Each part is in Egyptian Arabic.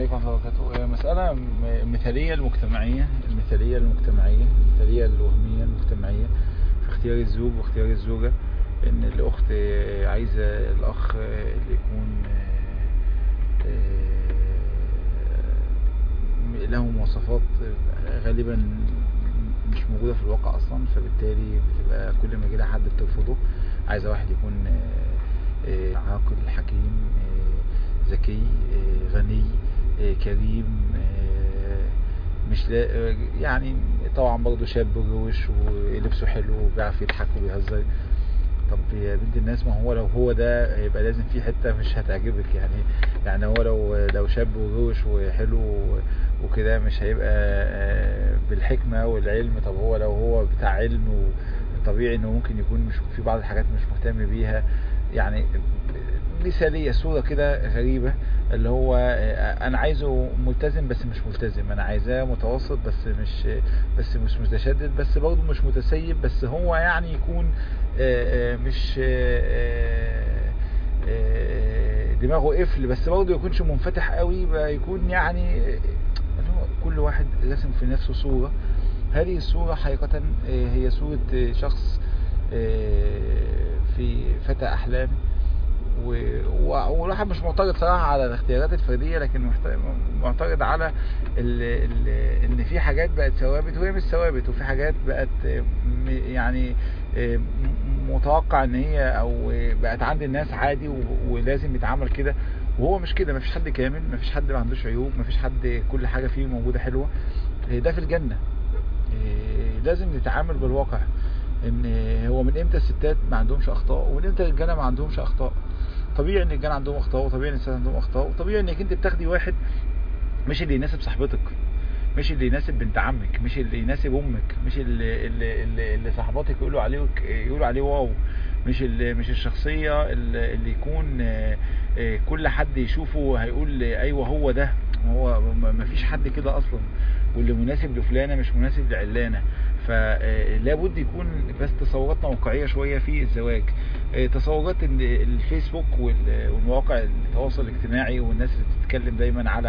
عليكم ورحمة الله وبركاته هي مسألة م- مثالية المجتمعية المثالية المجتمعية المثالية الوهمية المجتمعية في اختيار الزوج واختيار الزوجة ان الاخت آه، عايزة الاخ آه، اللي يكون آه، آه، له مواصفات آه، غالبا مش موجودة في الواقع اصلا فبالتالي بتبقى كل ما يجي لها حد بترفضه عايزة واحد يكون آه، آه، عاقل حكيم آه، ذكي آه، غني آه، كريم آه، مش لا آه، يعني طبعا برضه شاب روش ولبسه حلو وبيعرف يضحك وبيهزر طب يا بنت الناس ما هو لو هو ده يبقى لازم في حته مش هتعجبك يعني يعني هو لو لو شاب وروش وحلو وكده مش هيبقى آه، بالحكمه والعلم طب هو لو هو بتاع علم وطبيعي انه ممكن يكون مش في بعض الحاجات مش مهتم بيها يعني مثاليه صوره كده غريبه اللي هو آه، انا عايزه ملتزم بس مش ملتزم انا عايزاه متوسط بس مش بس مش متشدد بس برضه مش متسيب بس هو يعني يكون آه، آه، مش آه، آه، دماغه قفل بس برضه يكونش منفتح قوي يبقى يكون يعني آه، اللي هو كل واحد راسم في نفسه صورة هذه الصورة حقيقة آه، هي صورة آه، شخص آه، في فتى أحلام و- و- والواحد مش معترض صراحة على الاختيارات الفردية لكن محت- معترض على ال ال ان في حاجات بقت ثوابت وهي مش ثوابت وفي حاجات بقت آه، م- يعني آه، م- متوقع ان هي او آه، بقت عند الناس عادي و- ولازم يتعامل كده وهو مش كده مفيش حد كامل مفيش حد ما عندوش عيوب مفيش حد كل حاجة فيه موجودة حلوة آه، ده في الجنة آه، لازم نتعامل بالواقع ان هو من امتى الستات ما عندهمش اخطاء ومن امتى الرجاله ما عندهمش اخطاء طبيعي ان الرجاله عندهم اخطاء وطبيعي ان الستات عندهم اخطاء وطبيعي انك انت بتاخدي واحد مش اللي يناسب صاحبتك مش اللي يناسب بنت عمك مش اللي يناسب امك مش اللي اللي اللي, اللي صاحباتك يقولوا عليه يقولوا عليه واو مش اللي مش الشخصيه اللي, اللي يكون آه، آه، كل حد يشوفه هيقول ايوه هو ده هو ما فيش حد كده اصلا واللي مناسب لفلانه مش مناسب لعلانه فلا بد يكون بس تصوراتنا واقعيه شويه في الزواج آه، تصورات ان الفيسبوك وال- والمواقع التواصل الاجتماعي والناس اللي بتتكلم دايما على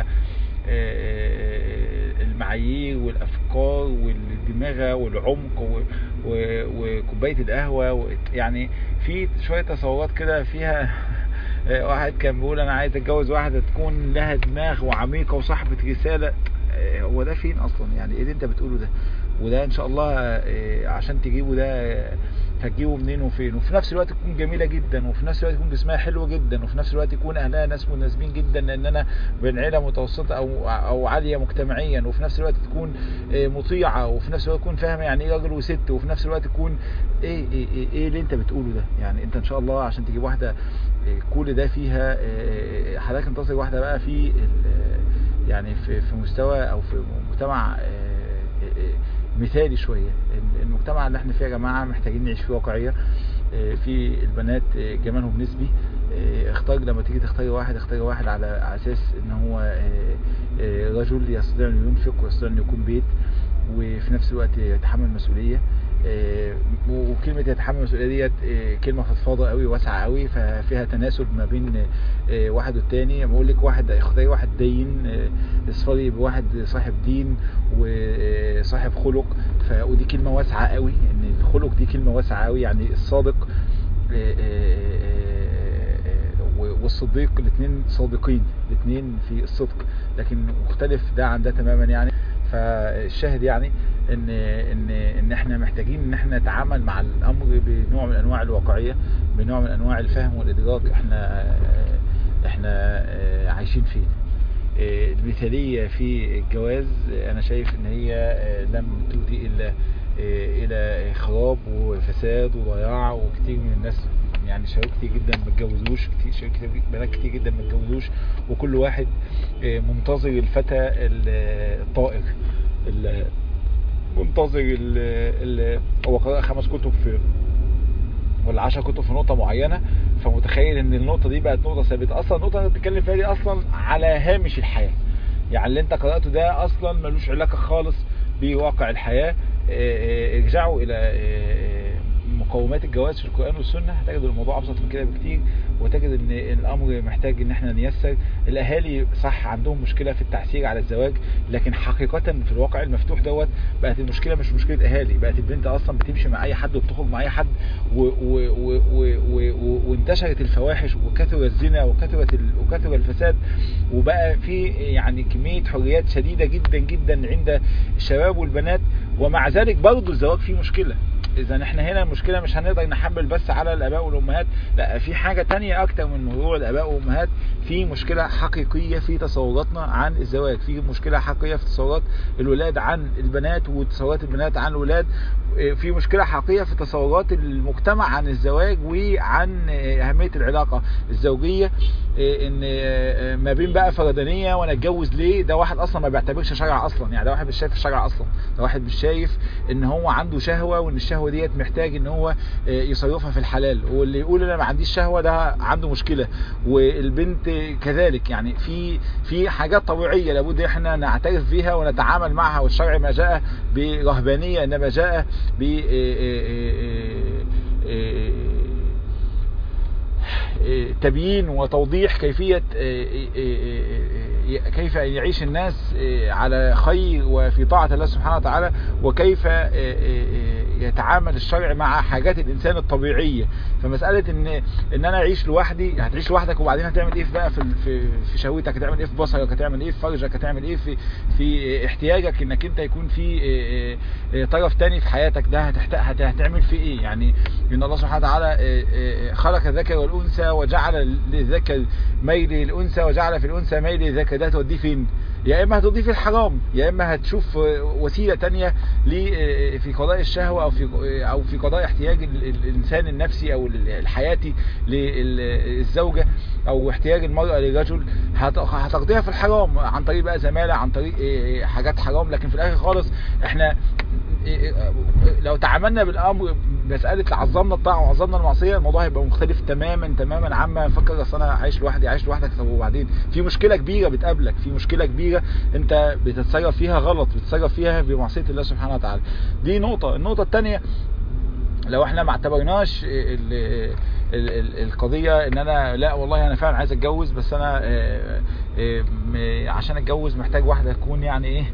آه، المعايير والافكار والدماغه والعمق و- و- وكوبايه القهوه و- يعني في شويه تصورات كده فيها آه، واحد كان بيقول انا عايز اتجوز واحده تكون لها دماغ وعميقه وصاحبه رساله آه، هو ده فين اصلا يعني ايه اللي انت بتقوله ده وده ان شاء الله آه، عشان تجيبه ده آه، هتجيبه منين وفين وفي نفس الوقت تكون جميلة جدا وفي نفس الوقت يكون جسمها حلو جدا وفي نفس الوقت يكون اهلها ناس مناسبين جدا لان انا بين عيلة متوسطة او او عالية مجتمعيا وفي نفس الوقت تكون آه، مطيعة وفي نفس الوقت تكون فاهمة يعني ايه راجل وست وفي نفس الوقت تكون ايه ايه ايه, إيه اللي انت بتقوله ده يعني انت ان شاء الله عشان تجيب واحدة آه، كل ده فيها آه، حضرتك انتصر واحدة بقى في ال- يعني في في مستوى او في مجتمع آه، آه، مثالي شوية المجتمع اللي احنا فيه يا جماعة محتاجين نعيش فيه واقعية آه، في البنات آه، جمالهم نسبي آه، اختار لما تيجي تختاري واحد اختاري واحد على على اساس ان هو آه، آه، رجل يستطيع انه ينفق ويستطيع انه يكون بيت وفي نفس الوقت يتحمل مسؤولية آه، وكلمة يتحمل المسؤولية ديت آه، كلمة فضفاضة قوي واسعة قوي ففيها تناسب ما بين آه، واحد والتاني بقول لك واحد اختاري واحد دين آه، اصفري بواحد صاحب دين وصاحب خلق ف- ودي كلمة واسعة قوي ان الخلق دي كلمة واسعة قوي يعني الصادق آه، آه، آه، آه، والصديق الاثنين صادقين الاثنين في الصدق لكن مختلف ده عن ده تماما يعني فالشاهد يعني ان ان ان احنا محتاجين ان احنا نتعامل مع الامر بنوع من انواع الواقعيه بنوع من انواع الفهم والادراك احنا آه، احنا آه، عايشين فين آه، المثاليه في الجواز آه، انا شايف ان هي آه، لم تؤدي الا آه، الى خراب وفساد وضياع وكتير من الناس يعني شباب كتير جدا ما اتجوزوش كتير شباب كتير بنات كتير جدا ما اتجوزوش وكل واحد آه، منتظر الفتى ال- الطائر ال- منتظر ال ال هو قرأ خمس كتب في ولا 10 كتب في نقطة معينة فمتخيل ان النقطة دي بقت نقطة ثابتة اصلا النقطة اللي بتتكلم فيها دي اصلا على هامش الحياة يعني اللي انت قرأته ده اصلا ملوش علاقة خالص بواقع الحياة اه، اه، ارجعوا الى اه، مقومات الجواز في القرآن والسنة هتجد الموضوع ابسط من كده بكتير وتجد ان الامر محتاج ان احنا نيسر الاهالي صح عندهم مشكلة في التعسير على الزواج لكن حقيقة في الواقع المفتوح دوت بقت المشكلة مش مشكلة اهالي بقت البنت اصلا بتمشي مع اي حد وبتخرج مع اي حد و و و و و و وانتشرت الفواحش وكثر الزنا وكثرت ال... وكثر الفساد وبقى في يعني كمية حريات شديدة جدا جدا عند الشباب والبنات ومع ذلك برضه الزواج فيه مشكلة اذا احنا هنا المشكلة مش هنقدر نحمل بس على الاباء والامهات لا في حاجة تانية اكتر من موضوع الاباء والامهات في مشكلة حقيقية في تصوراتنا عن الزواج في مشكلة حقيقية في تصورات الولاد عن البنات وتصورات البنات عن الولاد في مشكلة حقيقية في تصورات المجتمع عن الزواج وعن اهمية العلاقة الزوجية ان ما بين بقى فردانية وانا اتجوز ليه ده واحد اصلا ما بيعتبرش شرع اصلا يعني ده واحد مش شايف الشرع اصلا ده واحد مش شايف ان هو عنده شهوة وان الشهوة ديت محتاج ان هو يصرفها في الحلال واللي يقول انا ما عنديش شهوة ده عنده مشكلة والبنت كذلك يعني في في حاجات طبيعية لابد احنا نعترف بيها ونتعامل معها والشرع ما جاء برهبانية انما جاء ب تبيين وتوضيح كيفية كيف أن يعيش الناس على خير وفي طاعة الله سبحانه وتعالى وكيف يتعامل الشرع مع حاجات الإنسان الطبيعية فمسألة إن إن أنا أعيش لوحدي هتعيش لوحدك وبعدين هتعمل إيه بقى في في في شهوتك هتعمل إيه في بصرك هتعمل إيه في فرجك هتعمل إيه في في احتياجك إنك أنت يكون في طرف تاني في حياتك ده هتعمل في إيه يعني إن الله سبحانه وتعالى خلق الذكر والأنثى وجعل للذكر ميل للأنثى وجعل في الأنثى ميل للذكر ده هتوديه فين يا اما هتوديه في الحرام يا اما هتشوف وسيله تانية في قضاء الشهوه او في او في قضاء احتياج الانسان النفسي او الحياتي للزوجه او احتياج المراه للرجل هتقضيها في الحرام عن طريق بقى زماله عن طريق حاجات حرام لكن في الاخر خالص احنا لو تعاملنا بالامر مساله عظمنا الطاعه وعظمنا المعصيه الموضوع هيبقى مختلف تماما تماما عما نفكر اصل انا عايش لوحدي عايش لوحدك طب وبعدين في مشكله كبيره بتقابلك في مشكله كبيره انت بتتصرف فيها غلط بتتصرف فيها بمعصيه الله سبحانه وتعالى دي نقطه النقطه الثانيه لو احنا ما اعتبرناش ال ال ال القضيه ان انا لا والله انا فعلا عايز اتجوز بس انا اه اه عشان اتجوز محتاج واحده تكون يعني ايه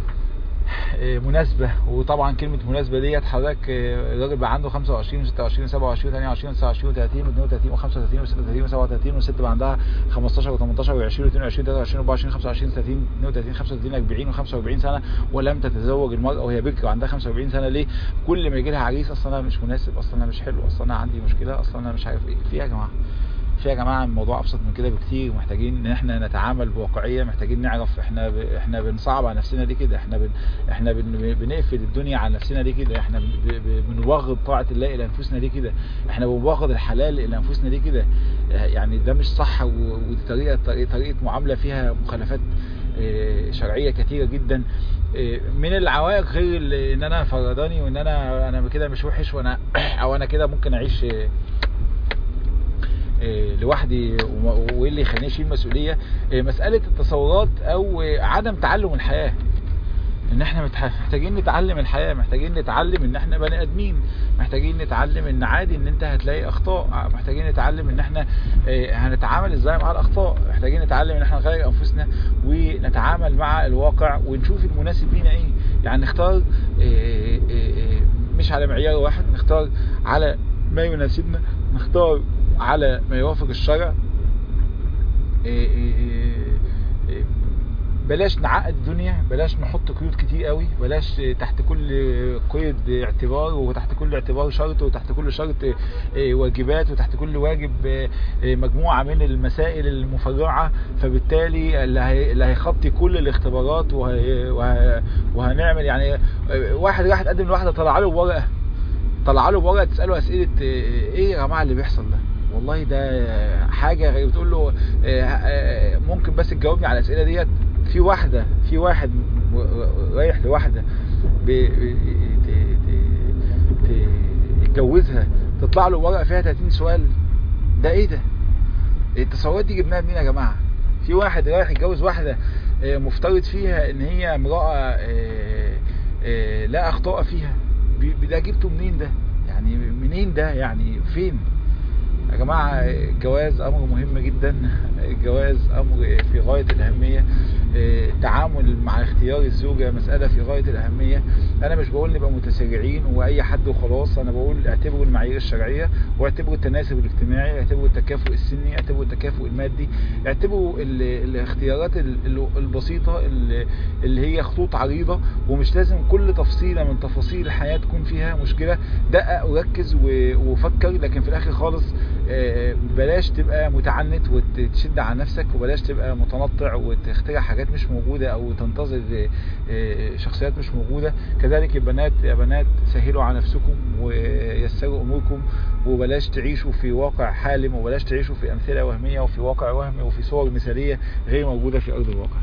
مناسبة وطبعا كلمة مناسبة ديت حضرتك الراجل بقى عنده 25 و26 و27 28 29 و30 و32 و35 و36 و37 والست بقى عندها 15 و18 و20 و22 23 و24 25 30 32 35 40 و45 سنة ولم تتزوج المرأة وهي بكر وعندها 45 سنة ليه؟ كل ما يجي لها عريس اصلا انا مش مناسب اصلا انا مش حلو اصلا انا عندي مشكلة اصلا انا مش عارف ايه في يا جماعة في يا جماعه الموضوع ابسط من كده بكتير محتاجين ان احنا نتعامل بواقعيه محتاجين نعرف احنا ب... احنا بنصعب على نفسنا ليه كده احنا بن... احنا بن... بنقفل الدنيا على نفسنا ليه كده احنا ب... ب... بنبغض طاعه الله الى انفسنا ليه كده احنا بنبغض الحلال الى انفسنا ليه كده يعني ده مش صح و... ودي طريقه طريقه معامله فيها مخالفات شرعيه كثيره جدا من العوائق غير ان انا فرداني وان انا انا كده مش وحش وانا او انا كده ممكن اعيش لوحدي وايه اللي يخليني اشيل مسؤوليه مساله التصورات او عدم تعلم الحياه ان احنا محتاجين نتعلم الحياه محتاجين نتعلم ان احنا بني ادمين محتاجين نتعلم ان عادي ان انت هتلاقي اخطاء محتاجين نتعلم ان احنا هنتعامل ازاي مع الاخطاء محتاجين نتعلم ان احنا نغير انفسنا ونتعامل مع الواقع ونشوف المناسب لينا ايه يعني نختار مش على معيار واحد نختار على ما يناسبنا نختار على ما يوافق الشرع بلاش نعقد الدنيا بلاش نحط قيود كتير قوي بلاش تحت كل قيد اعتبار وتحت كل اعتبار شرط وتحت كل شرط واجبات وتحت كل واجب مجموعة من المسائل المفرعة فبالتالي اللي هيخطي كل الاختبارات وهنعمل يعني واحد راح تقدم لواحدة طلع له ورقة طلع له ورقة تسأله اسئلة ايه يا جماعة اللي بيحصل ده والله ده حاجة غريبة بتقول له ممكن بس تجاوبني على الاسئلة ديت في واحدة في واحد رايح لواحدة يتجوزها تطلع له ورقة فيها 30 سؤال ده ايه ده التصورات دي جبناها منين يا جماعة في واحد رايح يتجوز واحدة مفترض فيها ان هي امرأة لا اخطاء فيها ده جبته منين ده يعني منين ده يعني فين يا جماعة الجواز أمر مهم جدا الجواز أمر في غاية الأهمية التعامل مع اختيار الزوجة مسألة في غاية الأهمية أنا مش بقول نبقى متسرعين وأي حد وخلاص أنا بقول اعتبروا المعايير الشرعية واعتبروا التناسب الاجتماعي اعتبروا التكافؤ السني اعتبروا التكافؤ المادي اعتبروا الاختيارات البسيطة اللي هي خطوط عريضة ومش لازم كل تفصيلة من تفاصيل الحياة تكون فيها مشكلة دقق وركز وفكر لكن في الآخر خالص بلاش تبقى متعنت وتشد على نفسك وبلاش تبقى متنطع وتخترع حاجات مش موجودة او تنتظر شخصيات مش موجودة كذلك البنات يا بنات سهلوا على نفسكم ويسروا اموركم وبلاش تعيشوا في واقع حالم وبلاش تعيشوا في امثلة وهمية وفي واقع وهمي وفي صور مثالية غير موجودة في ارض الواقع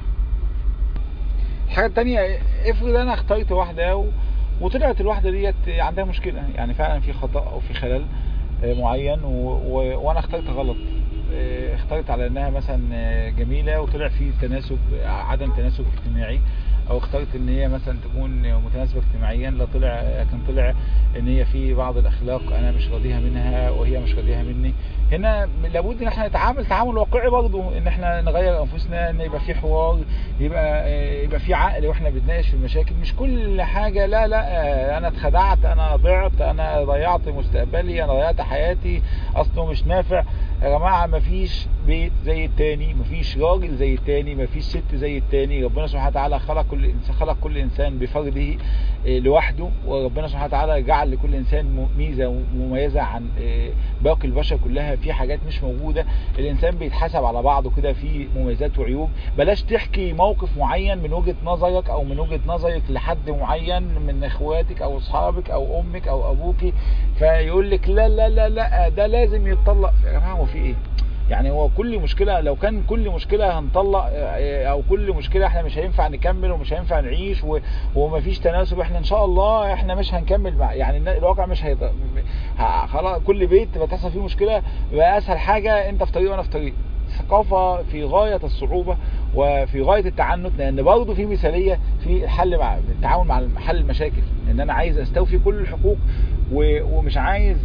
الحاجة التانية افرض انا اخترت واحدة و... وطلعت الواحدة ديت عندها مشكلة يعني فعلا في خطأ او في خلل معين و... و... وانا اخترت غلط اخترت على انها مثلا جميلة وطلع في تناسب عدم تناسب اجتماعي او اخترت ان هي مثلا تكون متناسبة اجتماعيا لا طلع لكن طلع ان هي في بعض الاخلاق انا مش راضيها منها وهي مش راضيها مني هنا لابد ان احنا نتعامل تعامل واقعي برضه ان احنا نغير انفسنا ان يبقى في حوار يبقى يبقى في عقل واحنا بنتناقش في المشاكل مش كل حاجة لا لا انا اتخدعت انا ضعت انا ضيعت مستقبلي انا ضيعت حياتي اصله مش نافع يا جماعة مفيش بيت زي التاني مفيش راجل زي التاني مفيش ست زي التاني ربنا سبحانه وتعالى خلق كل انسان خلق كل انسان بفرده لوحده وربنا سبحانه وتعالى جعل لكل انسان ميزة مميزة عن باقي البشر كلها في حاجات مش موجودة الانسان بيتحسب على بعضه كده في مميزات وعيوب بلاش تحكي موقف معين من وجهة نظرك او من وجهة نظرك لحد معين من اخواتك او اصحابك او امك او ابوك فيقول لك لا لا لا لا ده لازم يتطلق يا جماعه هو في ايه يعني هو كل مشكلة لو كان كل مشكلة هنطلق او كل مشكلة احنا مش هينفع نكمل ومش هينفع نعيش ومفيش تناسب احنا ان شاء الله احنا مش هنكمل مع يعني الواقع مش هيط... خلاص كل بيت بتحصل فيه مشكلة بقى اسهل حاجة انت في طريق وانا في طريق ثقافة في غاية الصعوبة وفي غاية التعنت لان برضه في مثالية في الحل مع التعامل مع حل المشاكل ان انا عايز استوفي كل الحقوق ومش عايز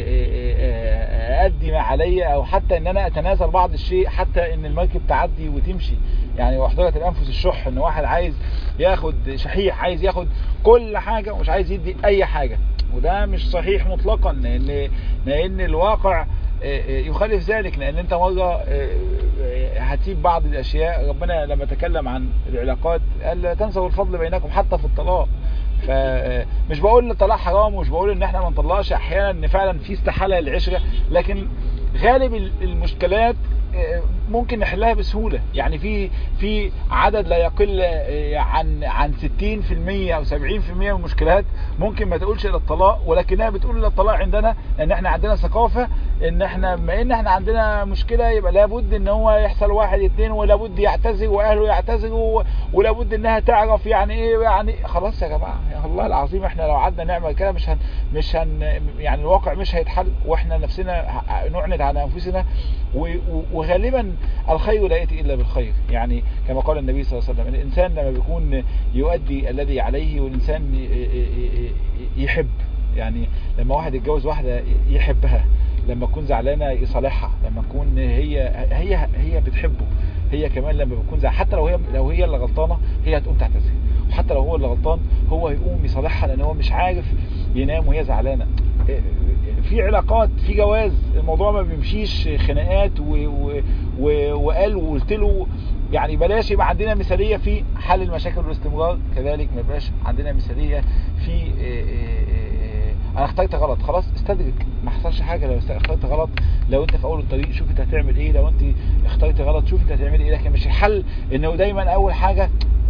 ادي ما عليا او حتى ان انا اتنازل بعض الشيء حتى ان المركب تعدي وتمشي يعني واحضرة الانفس الشح ان واحد عايز ياخد شحيح عايز ياخد كل حاجة ومش عايز يدي اي حاجة وده مش صحيح مطلقا لان لان الواقع يخالف ذلك لان انت مرة هتسيب بعض الاشياء ربنا لما تكلم عن العلاقات قال تنسوا الفضل بينكم حتى في الطلاق فمش بقول ان الطلاق حرام ومش بقول ان احنا ما نطلقش احيانا ان فعلا في استحالة للعشرة لكن غالب المشكلات ممكن نحلها بسهولة يعني في في عدد لا يقل عن عن 60% او 70% من المشكلات ممكن ما تقولش الى الطلاق ولكنها بتقول الى الطلاق عندنا ان احنا عندنا ثقافة ان احنا بما ان احنا عندنا مشكلة يبقى لابد ان هو يحصل واحد اتنين ولابد يعتذر واهله يعتذروا ولابد انها تعرف يعني ايه يعني خلاص يا جماعة يا الله العظيم احنا لو قعدنا نعمل كده مش هن مش هن يعني الواقع مش هيتحل واحنا نفسنا نعند على انفسنا وغالبا الخير لا يأتي إلا بالخير يعني كما قال النبي صلى الله عليه وسلم الإنسان لما بيكون يؤدي الذي عليه والإنسان يحب يعني لما واحد يتجوز واحدة يحبها لما تكون زعلانة يصالحها لما تكون هي هي هي بتحبه هي كمان لما بتكون زعلانة حتى لو هي لو هي اللي غلطانة هي هتقوم تعتذر وحتى لو هو اللي غلطان هو هيقوم يصالحها لان هو مش عارف ينام وهي زعلانة في علاقات في جواز الموضوع ما بيمشيش خناقات وقال وقلت له يعني بلاش يبقى عندنا مثالية في حل المشاكل والاستمرار كذلك ما يبقاش عندنا مثالية في انا اخترت غلط خلاص استدرك ما حصلش حاجة لو اخترت غلط لو انت في اول الطريق شوف انت هتعمل ايه لو انت اخترت غلط شوف انت هتعمل ايه لكن مش الحل انه دايما اول حاجة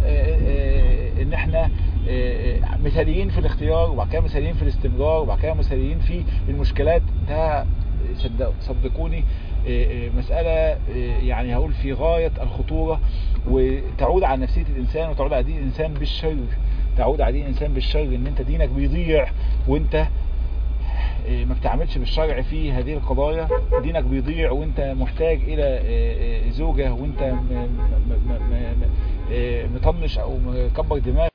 ان احنا مثاليين في الاختيار وبعد كده مثاليين في الاستمرار وبعد كده مثاليين في المشكلات ده صدقوني مسألة يعني هقول في غاية الخطورة وتعود على نفسية الإنسان وتعود على دين الإنسان بالشر تعود على دين الإنسان بالشر إن أنت دينك بيضيع وأنت ما بتعملش بالشرع في هذه القضايا دينك بيضيع وانت محتاج الى زوجة وانت مطنش او مكبر دماغ